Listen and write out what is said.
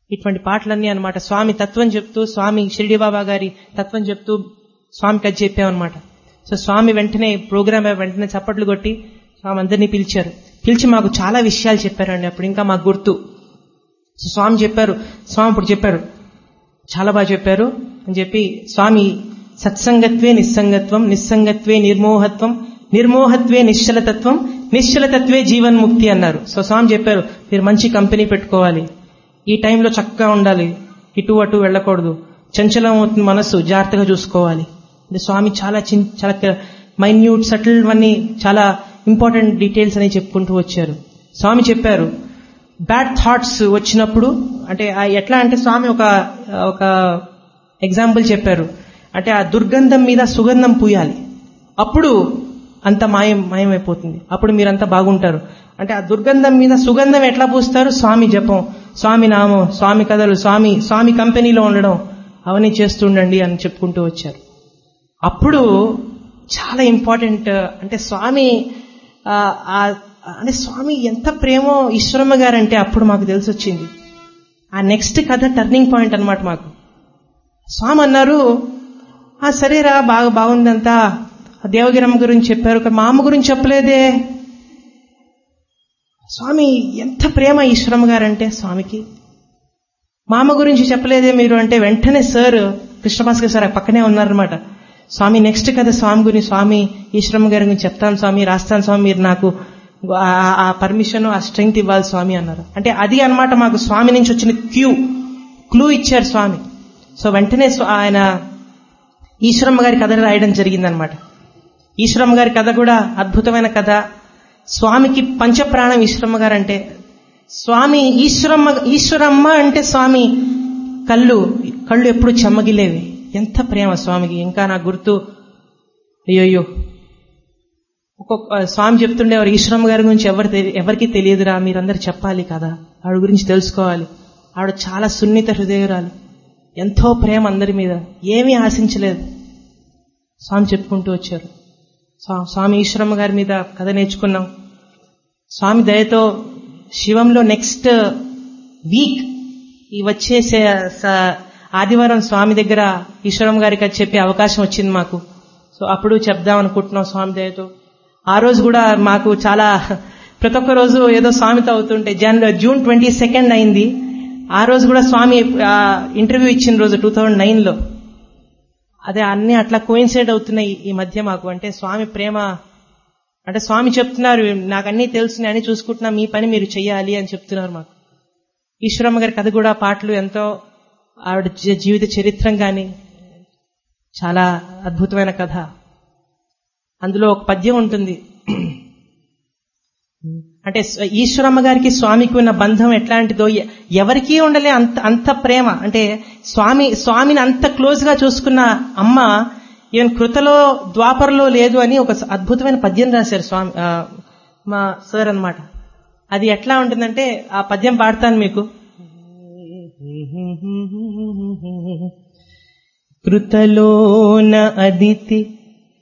ఇటువంటి పాటలన్నీ అన్నమాట స్వామి తత్వం చెప్తూ స్వామి షిరిడి బాబా గారి తత్వం చెప్తూ స్వామికి అది చెప్పామన్నమాట సో స్వామి వెంటనే ప్రోగ్రామ్ వెంటనే చప్పట్లు కొట్టి స్వామి అందరినీ పిలిచారు పిలిచి మాకు చాలా విషయాలు చెప్పారండి అప్పుడు ఇంకా మాకు గుర్తు సో స్వామి చెప్పారు స్వామి ఇప్పుడు చెప్పారు చాలా బాగా చెప్పారు అని చెప్పి స్వామి సత్సంగత్వే నిస్సంగత్వం నిస్సంగత్వే నిర్మోహత్వం నిర్మోహత్వే నిశ్చలతత్వం నిశ్చలతత్వే జీవన్ముక్తి అన్నారు సో స్వామి చెప్పారు మీరు మంచి కంపెనీ పెట్టుకోవాలి ఈ టైంలో చక్కగా ఉండాలి ఇటు అటు వెళ్ళకూడదు చంచలం అవుతుంది మనస్సు జాగ్రత్తగా చూసుకోవాలి అంటే స్వామి చాలా చిన్ చాలా మైన్యూట్ సటిల్ అన్నీ చాలా ఇంపార్టెంట్ డీటెయిల్స్ అని చెప్పుకుంటూ వచ్చారు స్వామి చెప్పారు బ్యాడ్ థాట్స్ వచ్చినప్పుడు అంటే ఆ ఎట్లా అంటే స్వామి ఒక ఒక ఎగ్జాంపుల్ చెప్పారు అంటే ఆ దుర్గంధం మీద సుగంధం పూయాలి అప్పుడు అంత మాయం మాయమైపోతుంది అప్పుడు మీరంతా బాగుంటారు అంటే ఆ దుర్గంధం మీద సుగంధం ఎట్లా పూస్తారు స్వామి జపం స్వామి నామం స్వామి కథలు స్వామి స్వామి కంపెనీలో ఉండడం అవన్నీ చేస్తుండండి అని చెప్పుకుంటూ వచ్చారు అప్పుడు చాలా ఇంపార్టెంట్ అంటే స్వామి ఆ, ఆ, అంటే స్వామి ఎంత ప్రేమో ఈశ్వరమ్మ గారంటే అప్పుడు మాకు తెలిసి వచ్చింది ఆ నెక్స్ట్ కథ టర్నింగ్ పాయింట్ అన్నమాట మాకు స్వామి అన్నారు ఆ సరేరా బాగా బాగుందంతా ఆ దేవగిరమ్మ గురించి చెప్పారు కానీ మా అమ్మ గురించి చెప్పలేదే స్వామి ఎంత ప్రేమ ఈశ్వరమ్మ గారంటే స్వామికి మా అమ్మ గురించి చెప్పలేదే మీరు అంటే వెంటనే సార్ కృష్ణభాస్కర్ సార్ పక్కనే ఉన్నారనమాట స్వామి నెక్స్ట్ కథ స్వామి గురించి స్వామి ఈశ్వరమ్మ గారి గురించి చెప్తాను స్వామి రాస్తాను స్వామి మీరు నాకు ఆ- ఆ పర్మిషన్ ఆ స్ట్రెంగ్త్ ఇవ్వాలి స్వామి అన్నారు అంటే అది అన్నమాట మాకు స్వామి నుంచి వచ్చిన క్యూ క్లూ ఇచ్చారు స్వామి సో వెంటనే స్వ- ఆయన ఈశ్వరమ్మ గారి కథ రాయడం జరిగిందనమాట ఈశ్వరమ్మ గారి కథ కూడా అద్భుతమైన కథ స్వామికి పంచప్రాణం ఈశ్వరమ్మ గారు అంటే స్వామి ఈశ్వరమ్మ ఈశ్వరమ్మ అంటే స్వామి కళ్ళు కళ్ళు ఎప్పుడు చెమ్మగిలేవి ఎంత ప్రేమ స్వామికి ఇంకా నాకు గుర్తు అయ్యోయ్యో ఒక్కొక్క స్వామి చెప్తుండేవారు ఈశ్వరమ్మ గారి గురించి ఎవరు తెలి- ఎవరికి తెలియదురా మీరందరూ చెప్పాలి కదా ఆవిడ గురించి తెలుసుకోవాలి ఆవిడ చాలా సున్నిత హృదయురాలు ఎంతో ప్రేమ అందరి మీద ఏమీ ఆశించలేదు స్వామి చెప్పుకుంటూ వచ్చారు స్వా- స్వామి ఈశ్వరమ్మ గారి మీద కథ నేర్చుకున్నాం స్వామి దయతో శివంలో నెక్స్ట్ వీక్ ఈ వచ్చే సే- స- ఆదివారం స్వామి దగ్గర ఈశ్వరమ్మ గారికి అది చెప్పే అవకాశం వచ్చింది మాకు సో అప్పుడు చెప్దాం అనుకుంటున్నాం స్వామి దయతో ఆ రోజు కూడా మాకు చాలా ప్రతి ఒక్క రోజు ఏదో స్వామితో అవుతుంటే జన్ జూన్ ట్వంటీ సెకండ్ అయింది ఆ రోజు కూడా స్వామి ఇంటర్వ్యూ ఇచ్చిన రోజు టూ థౌజండ్ నైన్లో అదే అన్ని అట్లా కోయిన్సైడ్ అవుతున్నాయి ఈ మధ్య మాకు అంటే స్వామి ప్రేమ అంటే స్వామి చెప్తున్నారు నాకు అన్నీ తెలుసు అన్ని చూసుకుంటున్నా మీ పని మీరు చెయ్యాలి అని చెప్తున్నారు మాకు ఈశ్వరమ్మ గారి కథ కూడా పాటలు ఎంతో ఆవిడ జీ- జీవిత చరిత్రం కానీ చాలా అద్భుతమైన కథ అందులో ఒక పద్యం ఉంటుంది అంటే స్వ- ఈశ్వరమ్మ గారికి స్వామికి ఉన్న బంధం ఎట్లాంటిదో ఎ- ఎవరికీ ఉండలే అంత అంత ప్రేమ అంటే స్వామి స్వామిని అంత క్లోజ్ గా చూసుకున్న అమ్మ ఈవెన్ కృతలో ద్వాపరలో లేదు అని ఒక స- అద్భుతమైన పద్యం రాశారు స్వామి ఆ, మా సార్ అన్నమాట అది ఎట్లా ఉంటుందంటే ఆ పద్యం పాడతాను మీకు కృతలోన అదితి